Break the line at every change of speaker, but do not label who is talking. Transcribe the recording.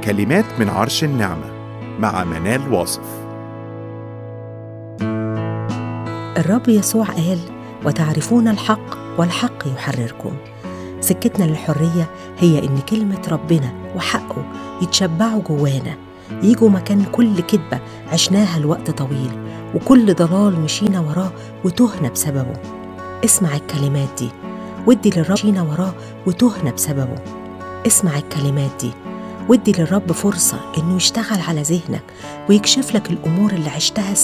كلمات من عرش النعمة مع منال واصف
الرب يسوع قال وتعرفون الحق والحق يحرركم سكتنا للحرية هي إن كلمة ربنا وحقه يتشبعوا جوانا يجوا مكان كل كذبة عشناها لوقت طويل وكل ضلال مشينا وراه وتهنا بسببه اسمع الكلمات دي ودي للرب مشينا وراه وتهنا بسببه اسمع الكلمات دي ودي للرب فرصة إنه يشتغل على ذهنك ويكشف لك الأمور اللي عشتها